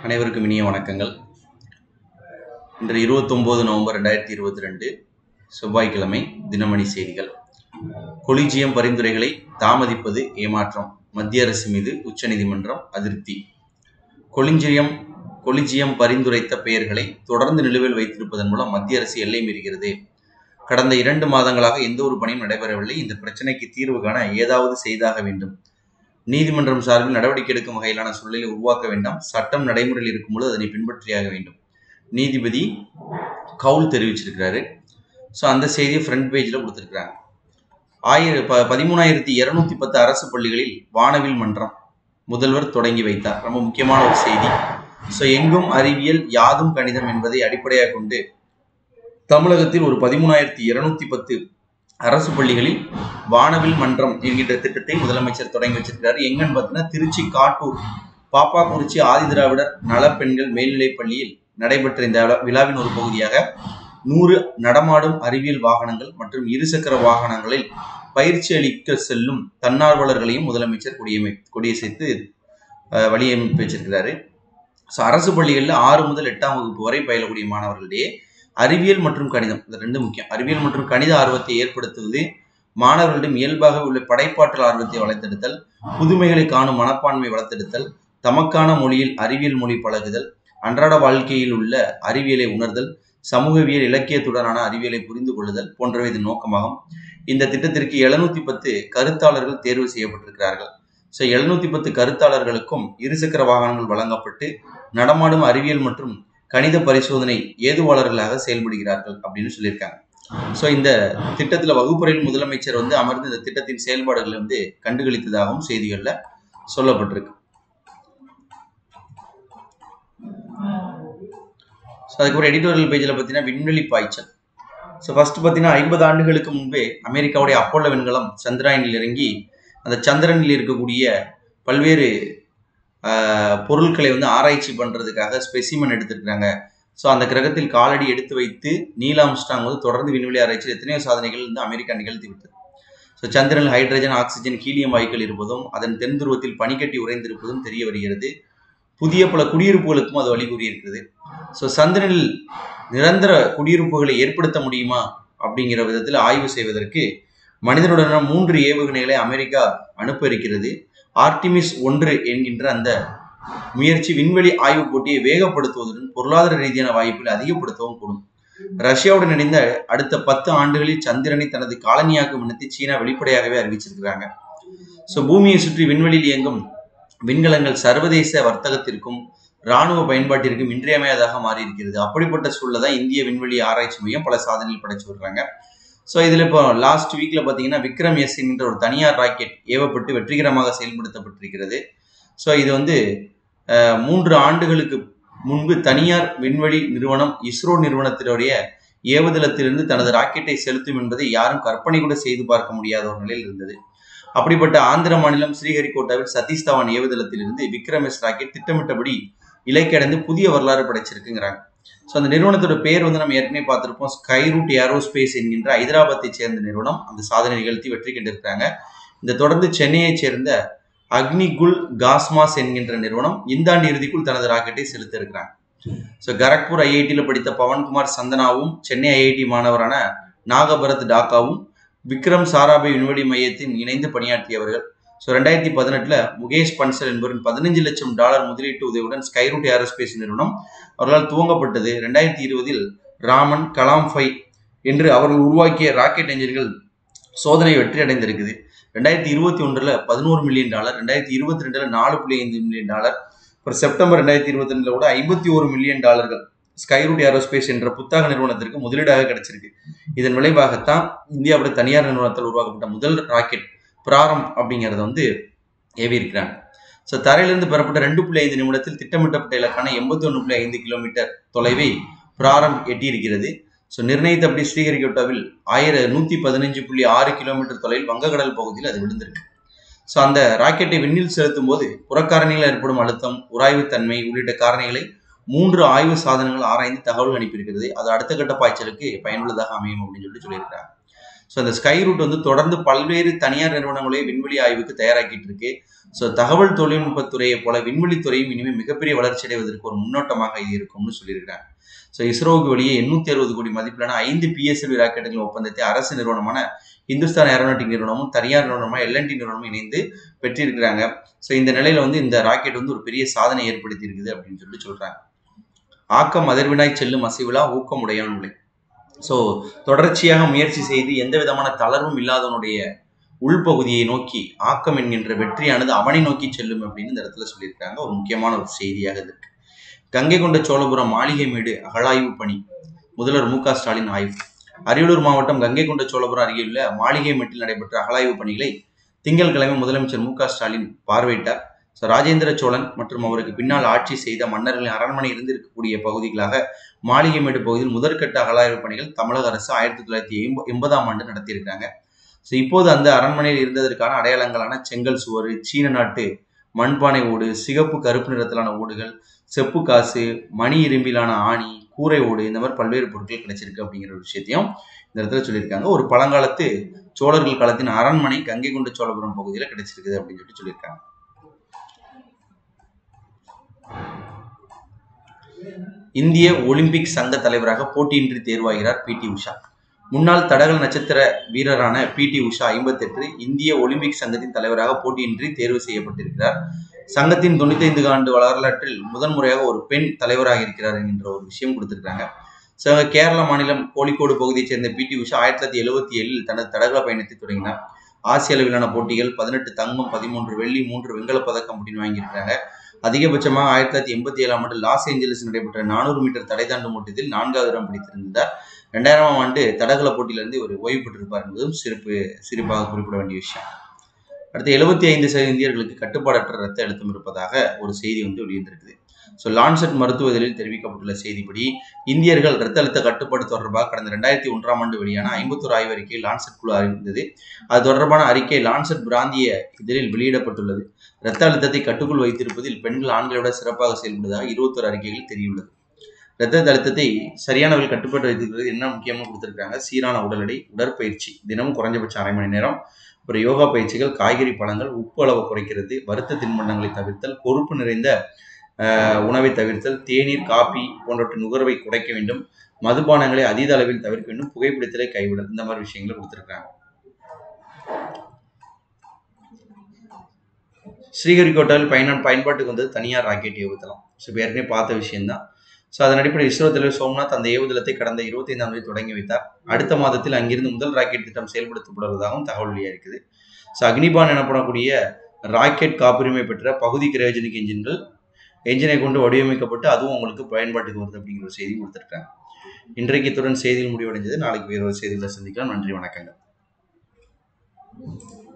அனைவருக்கும் இனிய வணக்கங்கள் இன்று இருபத்தொம்போது நவம்பர் ரெண்டாயிரத்தி இருபத்தி ரெண்டு செவ்வாய்க்கிழமை தினமணி செய்திகள் கொலிஜியம் பரிந்துரைகளை தாமதிப்பது ஏமாற்றம் மத்திய அரசு மீது உச்சநீதிமன்றம் அதிருப்தி கொலிஞ்சியம் கொலிஜியம் பரிந்துரைத்த பெயர்களை தொடர்ந்து நிலுவையில் வைத்திருப்பதன் மூலம் மத்திய அரசு எல்லை மீறுகிறது கடந்த இரண்டு மாதங்களாக எந்த ஒரு பணியும் நடைபெறவில்லை இந்த பிரச்சனைக்கு தீர்வு காண ஏதாவது செய்தாக வேண்டும் நீதிமன்றம் சார்பில் நடவடிக்கை எடுக்கும் வகையிலான சூழலை உருவாக்க வேண்டாம் சட்டம் நடைமுறையில் இருக்கும்போது அதனை பின்பற்றியாக வேண்டும் நீதிபதி கவுல் தெரிவிச்சிருக்கிறாரு ஸோ அந்த செய்தியை ஃப்ரண்ட் பேஜில் கொடுத்துருக்குறாங்க ஆயிர ப பதிமூணாயிரத்தி இரநூத்தி பத்து அரசு பள்ளிகளில் வானவில் மன்றம் முதல்வர் தொடங்கி வைத்தார் ரொம்ப முக்கியமான ஒரு செய்தி ஸோ எங்கும் அறிவியல் யாதும் கணிதம் என்பதை அடிப்படையாக கொண்டு தமிழகத்தில் ஒரு பதிமூணாயிரத்தி இருநூத்தி பத்து அரசு பள்ளிகளில் வானவில் மன்றம் என்கின்ற திட்டத்தை முதலமைச்சர் தொடங்கி வச்சிருக்கிறார் எங்கன்னு பார்த்தீங்கன்னா திருச்சி காட்டூர் பாப்பாக்குறிச்சி ஆதிதிராவிடர் நலப்பெண்கள் மேல்நிலைப் பள்ளியில் நடைபெற்ற இந்த விழா- விழாவின் ஒரு பகுதியாக நூறு நடமாடும் அறிவியல் வாகனங்கள் மற்றும் இருசக்கர வாகனங்களில் பயிற்சி அளிக்க செல்லும் தன்னார்வலர்களையும் முதலமைச்சர் கொடியமை கொடியசைத்து அஹ், வழியமைப்பு வச்சிருக்கிறாரு ஸோ அரசு பள்ளிகளில் ஆறு முதல் எட்டாம் வகுப்பு வரை பயிலக்கூடிய மாணவர்களிடையே அறிவியல் மற்றும் கணிதம் இது ரெண்டு முக்கியம் அறிவியல் மற்றும் கணித ஆர்வத்தை ஏற்படுத்துவது மாணவர்களிடம் இயல்பாக உள்ள படைப்பாற்றல் ஆர்வத்தை வளர்த்தெடுத்தல் புதுமைகளை காணும் மனப்பான்மை வளர்த்தெடுத்தல் தமக்கான மொழியில் அறிவியல் மொழி பழகுதல் அன்றாட வாழ்க்கையில் உள்ள அறிவியலை உணர்தல் சமூகவியல் இலக்கியத்துடனான அறிவியலை புரிந்து கொள்ளுதல் போன்றவை இதன் நோக்கமாகும் இந்த திட்டத்திற்கு எழுநூத்தி பத்து கருத்தாளர்கள் தேர்வு செய்யப்பட்டிருக்கிறார்கள் ஸோ எழுநூத்தி பத்து கருத்தாளர்களுக்கும் இருசக்கர வாகனங்கள் வழங்கப்பட்டு நடமாடும் அறிவியல் மற்றும் கணித பரிசோதனை ஏதுவாளர்களாக செயல்படுகிறார்கள் அப்படின்னு சொல்லியிருக்காங்க ஸோ இந்த திட்டத்தில் வகுப்பறையில் முதலமைச்சர் வந்து அமர்ந்து இந்த திட்டத்தின் செயல்பாடுகளை வந்து கண்டுகளித்ததாகவும் செய்திகளில் சொல்லப்பட்டிருக்கு ஸோ அதுக்கப்புறம் எடிட்டோரியல் பேஜில் பார்த்தீங்கன்னா விண்வெளி பாய்ச்சல் ஸோ ஃபர்ஸ்ட் பார்த்தீங்கன்னா ஐம்பது ஆண்டுகளுக்கு முன்பே அமெரிக்காவுடைய அப்போலோ விண்கலம் சந்திராயனில் இறங்கி அந்த சந்திரனில் இருக்கக்கூடிய பல்வேறு ஆஹ், பொருட்களை வந்து ஆராய்ச்சி பண்ணுறதுக்காக ஸ்பெசிமன் எடுத்திருக்கிறாங்க ஸோ அந்த கிரகத்தில் காலடி எடுத்து வைத்து நீல் ஆம்ஸ்டாங் வந்து தொடர்ந்து விண்வெளி ஆராய்ச்சியில் எத்தனையோ சாதனைகள் வந்து அமெரிக்கா நிகழ்த்தி விட்டது ஸோ சந்திரனில் ஹைட்ரஜன் ஆக்சிஜன் ஹீலியம் வாயுக்கள் இருப்பதும் அதன் தென் துருவத்தில் பனிக்கட்டி உறைந்திருப்பதும் தெரிய வருகிறது புதிய பல குடியிருப்புகளுக்கும் அது வழிகூறி இருக்கிறது ஸோ சந்திரனில் நிரந்தர குடியிருப்புகளை ஏற்படுத்த முடியுமா அப்படிங்கிற விதத்தில் ஆய்வு செய்வதற்கு மனிதனுடனான மூன்று ஏவுகணைகளை அமெரிக்கா அனுப்ப இருக்கிறது ஆர்டிமிஸ் ஒன்று என்கின்ற அந்த முயற்சி விண்வெளி ஆய்வு போட்டியை வேகப்படுத்துவதுடன் பொருளாதார ரீதியான வாய்ப்புகளை அதிகப்படுத்தவும் கூடும் ரஷ்யாவுடன் இணைந்த அடுத்த பத்து ஆண்டுகளில் சந்திரனை தனது காலனியாக்கும் எண்ணத்தை சீனா வெளிப்படையாகவே அறிவிச்சிருக்கிறாங்க ஸோ பூமியை சுற்றி விண்வெளியில் இயங்கும் விண்கலங்கள் சர்வதேச வர்த்தகத்திற்கும் ராணுவ பயன்பாட்டிற்கும் இன்றியமையாதாக மாறி இருக்கிறது அப்படிப்பட்ட சூழல தான் இந்திய விண்வெளி ஆராய்ச்சி மையம் பல சாதனைகள் படைச்சு வருகிறாங்க ஸோ இதில் இப்போ லாஸ்ட் வீக்கில் பார்த்தீங்கன்னா விக்ரம் எஸ் என்கிற ஒரு தனியார் ராக்கெட் ஏவப்பட்டு வெற்றிகரமாக செயல்படுத்தப்பட்டிருக்கிறது ஸோ இது வந்து அஹ், மூன்று ஆண்டுகளுக்கு முன்பு தனியார் விண்வெளி நிறுவனம் இஸ்ரோ நிறுவனத்தினுடைய ஏவுதளத்திலிருந்து தனது ராக்கெட்டை செலுத்தும் என்பதை யாரும் கற்பனை கூட செய்து பார்க்க முடியாத ஒரு நிலையில் இருந்தது அப்படிப்பட்ட ஆந்திர மாநிலம் ஸ்ரீஹரிகோட்டாவில் சதீஷ் தவான் ஏவுதளத்திலிருந்து விக்ரம் எஸ் ராக்கெட் திட்டமிட்டபடி இலக்கடைந்து புதிய வரலாறு படைச்சிருக்குங்கிறாங்க ஸோ அந்த நிறுவனத்தோட பேர் வந்து நம்ம ஏற்கனவே பார்த்திருப்போம் ஸ்கைரூட் ஏரோஸ்பேஸ் என்கின்ற ஹைதராபாத்தை சேர்ந்த நிறுவனம் அந்த சாதனை நிகழ்த்தி வெற்றி கண்டிருக்கிறாங்க இந்த தொடர்ந்து சென்னையைச் சேர்ந்த அக்னிகுல் காஸ்மாஸ் என்கின்ற நிறுவனம் இந்த ஆண்டு இறுதிக்குள் தனது ராக்கெட்டை செலுத்த இருக்கிறாங்க ஸோ கரக்பூர் ஐஐடியில் படித்த பவன்குமார் சந்தனாவும் சென்னை ஐஐடி மாணவரான நாகபரத் டாக்காவும் விக்ரம் சாராபாய் விண்வெளி மையத்தின் இணைந்து பணியாற்றியவர்கள் ஸோ ரெண்டாயிரத்தி பதினெட்டில் முகேஷ் பன்சல் என்பவரின் பதினஞ்சு லட்சம் டாலர் முதலீட்டு உதவியுடன் ஸ்கைரூட் ஏரோஸ்பேஸ் நிறுவனம் அவர்களால் துவங்கப்பட்டது ரெண்டாயிரத்தி இருபதில் ராமன் கலாம் ஃபை என்று அவர்கள் உருவாக்கிய ராக்கெட் என்ஜின்கள் சோதனை வெற்றி அடைந்திருக்குது ரெண்டாயிரத்தி இருபத்தி ஒன்றில் பதினோரு மில்லியன் டாலர் ரெண்டாயிரத்தி இருபத்தி ரெண்டில் நாலு புள்ளி ஐந்து மில்லியன் டாலர் அப்புறம் செப்டம்பர் ரெண்டாயிரத்தி இருபத்தி ரெண்டில் கூட ஐம்பத்தி ஒரு மில்லியன் டாலர்கள் ஸ்கைரூட் ஏரோஸ்பேஸ் என்ற புத்தக நிறுவனத்திற்கு முதலீடாக கிடைச்சிருக்கு இதன் விளைவாகத்தான் இந்தியாவுடைய தனியார் நிறுவனத்தால் உருவாக்கப்பட்ட முதல் ராக்கெட் பிராரம் அப்படிங்கிறத வந்து ஏவி இருக்கிறாங்க ஸோ தரையிலிருந்து பெறப்பட்ட ரெண்டு புள்ளி ஐந்து நிமிடத்தில் திட்டமிட்டப்பட்ட இலக்கான எண்பத்தி ஒன்று புள்ளி ஐந்து கிலோமீட்டர் தொலைவை பிராரம் எட்டியிருக்கிறது ஸோ நிர்ணயித்தபடி ஸ்ரீஹரிகோட்டாவில் ஆயிர நூற்றி பதினஞ்சு புள்ளி ஆறு கிலோமீட்டர் தொலைவில் வங்கக்கடல் பகுதியில் அது விழுந்திருக்கு ஸோ அந்த ராக்கெட்டை விண்ணில் செலுத்தும் போது புறக்காரணியில் ஏற்படும் அழுத்தம் உராய்வுத்தன்மை உள்ளிட்ட காரணிகளை மூன்று ஆய்வு சாதனங்கள் ஆராய்ந்து தகவல் அனுப்பியிருக்கிறது அது அடுத்த கட்ட பாய்ச்சலுக்கு பயனுள்ளதாக அமையும் அப்படின்னு சொல்லிட்டு சொல்லியிருக்காங்க ஸோ அந்த ஸ்கை ரூட் வந்து தொடர்ந்து பல்வேறு தனியார் நிறுவனங்களே விண்வெளி ஆய்வுக்கு தயாராக்கிட்டு இருக்கு ஸோ தகவல் தொழில்நுட்பத்துறையை போல விண்வெளித்துறையும் இனிமேல் மிகப்பெரிய வளர்ச்சி அடைவதற்கு ஒரு முன்னோட்டமாக இது இருக்கும்னு சொல்லியிருக்காங்க ஸோ இஸ்ரோவுக்கு வெளியே எண்ணூத்தி அறுபது கோடி மதிப்பிலான ஐந்து பிஎஸ்எல்வி ராக்கெட்டுகள் ஒப்பந்தத்தை அரசு நிறுவனமான இந்துஸ்தான் ஏரோநாட்டிக் நிறுவனமும் தனியார் நிறுவனமான எல்என்டி நிறுவனமும் இணைந்து பெற்றிருக்கிறாங்க ஸோ இந்த நிலையில வந்து இந்த ராக்கெட் வந்து ஒரு பெரிய சாதனை ஏற்படுத்தி இருக்குது அப்படின்னு சொல்லி சொல்றாங்க ஆக்கம் அதிர்வினாய் செல்லும் அசைவிழா ஊக்கமுடையான் உலை ஸோ தொடர்ச்சியாக முயற்சி செய்து எந்த விதமான தளர்வும் இல்லாதவனுடைய உள்பகுதியை நோக்கி ஆக்கம் என்கின்ற வெற்றியானது அவனை நோக்கி செல்லும் அப்படின்னு இந்த இடத்துல சொல்லியிருக்காங்க ஒரு முக்கியமான ஒரு செய்தியாக இது இருக்கு கங்கை கொண்ட சோழபுரம் மாளிகை மேடு அகழாய்வு பணி முதல்வர் மு க ஸ்டாலின் ஆய்வு அரியலூர் மாவட்டம் கங்கை கொண்ட சோழபுரம் அருகேயுள்ள மாளிகை மேட்டில் நடைபெற்ற அகழாய்வு பணிகளை திங்கட்கிழமை முதலமைச்சர் மு க ஸ்டாலின் பார்வையிட்டார் ஸோ ராஜேந்திர சோழன் மற்றும் அவருக்கு பின்னால் ஆட்சி செய்த மன்னர்களின் அரண்மனை இருந்திருக்கக்கூடிய பகுதிகளாக மாளிகைமேடு பகுதியில் முதற்கட்ட அகழாய்வு பணிகள் தமிழக அரசு ஆயிரத்தி தொள்ளாயிரத்தி எண்ப எண்பதாம் ஆண்டு நடத்தியிருக்காங்க ஸோ இப்போது அந்த அரண்மனையில் இருந்ததற்கான அடையாளங்களான செங்கல் சுவர் சீன நாட்டு மண்பானை ஓடு சிகப்பு கருப்பு நிறத்திலான ஓடுகள் செப்பு காசு மணி இரும்பிலான ஆணி கூரை ஓடு இந்த மாதிரி பல்வேறு பொருட்கள் கிடைச்சிருக்கு அப்படிங்கிற ஒரு விஷயத்தையும் இந்த இடத்துல சொல்லியிருக்காங்க ஒரு பழங்காலத்து சோழர்கள் காலத்தின் அரண்மனை கங்கை கொண்ட சோழபுரம் பகுதியில் கிடைச்சிருக்குது அப்படின்னு சொல்லி சொல்லியிருக்காங்க இந்திய ஒலிம்பிக் சங்க தலைவராக போட்டியின்றி தேர்வாகிறார் பி டி உஷா முன்னாள் தடகள நட்சத்திர வீரரான பி டி உஷா ஐம்பத்தெட்டு இந்திய ஒலிம்பிக் சங்கத்தின் தலைவராக போட்டியின்றி தேர்வு செய்யப்பட்டிருக்கிறார் சங்கத்தின் தொண்ணூத்தைந்து ஆண்டு வரலாற்றில் முதன்முறையாக ஒரு பெண் தலைவராக இருக்கிறார் என்கின்ற ஒரு விஷயம் கொடுத்திருக்காங்க ஸோ கேரள மாநிலம் கோழிக்கோடு பகுதியைச் சேர்ந்த பி டி உஷா ஆயிரத்தி தொள்ளாயிரத்தி எழுபத்தி ஏழில் தனது தடகள பயணத்தை தொடங்கினார் ஆசிய அளவிலான போட்டிகள் பதினெட்டு தங்கம் பதிமூன்று வெள்ளி மூன்று வெண்கலப் பதக்கம் அப்படின்னு வாங்கியிருக்காங்க அதிகபட்சமாக ஆயிரத்தி தொள்ளாயிரத்தி எண்பத்தி ஏழாம் ஆண்டு லாஸ் ஏஞ்சலிஸ் நடைபெற்ற நானூறு மீட்டர் தடை தாண்டும் ஓட்டத்தில் நான்காவது இடம் பிடித்திருந்தார் ரெண்டாயிரமாம் ஆண்டு தடகள போட்டியிலிருந்து ஒரு ஓய்வு பெற்றிருப்பார் என்பதும் சிறப்பு சிறப்பாக குறிப்பிட வேண்டிய விஷயம் அடுத்து எழுபத்தி ஐந்து சதவீத இந்தியர்களுக்கு கட்டுப்பாடற்ற ரத்த அழுத்தம் இருப்பதாக ஒரு செய்தி வந்து வெளியிருந்திருக்குது ஸோ லான்செட் மருத்துவ இதழில் தெரிவிக்கப்பட்டுள்ள செய்திப்படி இந்தியர்கள் ரத்த அழுத்த கட்டுப்பாடு தொடர்பாக கடந்த ரெண்டாயிரத்தி ஒன்றாம் ஆண்டு வெளியான ஐம்பத்தோரு ஆய்வறிக்கை லான்செட் குழு அறிந்தது அது தொடர்பான அறிக்கை லான்செட் பிராந்திய இதழில் வெளியிடப்பட்டுள்ளது இரத்த அழுத்தத்தை கட்டுக்குள் வைத்திருப்பதில் பெண்கள் ஆண்களை விட சிறப்பாக செயல்படுவதாக இருபத்தொரு அறிக்கைகள் தெரியுள்ளது இரத்த அழுத்தத்தை சரியான வகையில் கட்டுப்பாட்டு வைத்திருக்கிறது என்ன முக்கியமாக கொடுத்துருக்காங்க சீரான உடல் எடை உடற்பயிற்சி தினமும் குறைஞ்சபட்சம் அரை மணி நேரம் அப்புறம் யோகா பயிற்சிகள் காய்கறி பழங்கள் உப்பு அளவு குறைக்கிறது வருத்த தின்பண்டங்களை தவிர்த்தல் கொழுப்பு நிறைந்த உணவை தவிர்த்தல் தேநீர் காபி போன்றவற்றின் நுகர்வை குறைக்க வேண்டும் மதுபானங்களை அதீத அளவில் தவிர்க்க வேண்டும் புகைப்பிடித்தலை கைவிடல் இந்த மாதிரி விஷயங்களை கொடுத்துருக்காங்க ஸ்ரீஹரிகோட்டாவில் பயண பயன்பாட்டுக்கு வந்தது தனியார் ராக்கெட் ஏவுதளம் ஸோ இப்போ ஏற்கனவே பார்த்த விஷயம்தான் ஸோ அதன் அடிப்படையில் இஸ்ரோ தலைவர் சோம்நாத் அந்த ஏவுதளத்தை கடந்த இருபத்தைந்தாம் தேதி தொடங்கி வைத்தார் அடுத்த மாதத்தில் அங்கிருந்து முதல் ராக்கெட் திட்டம் செயல்படுத்தப்படுவதாகவும் தகவல் வெளியாகிறது ஸோ அக்னிபான் எனப்படக்கூடிய ராக்கெட் காப்புரிமை பெற்ற பகுதி கிரயோஜனிக் என்ஜின்கள் என்ஜினை கொண்டு வடிவமைக்கப்பட்டு அதுவும் உங்களுக்கு பயன்பாட்டுக்கு வருது அப்படிங்கிற ஒரு செய்தி கொடுத்துருக்காங்க இன்றைக்கு இத்துடன் செய்தியில் முடிவடைஞ்சது நாளைக்கு வேறு ஒரு செய்திகளை சந்திக்கலாம் நன்றி வணக்கங்கள்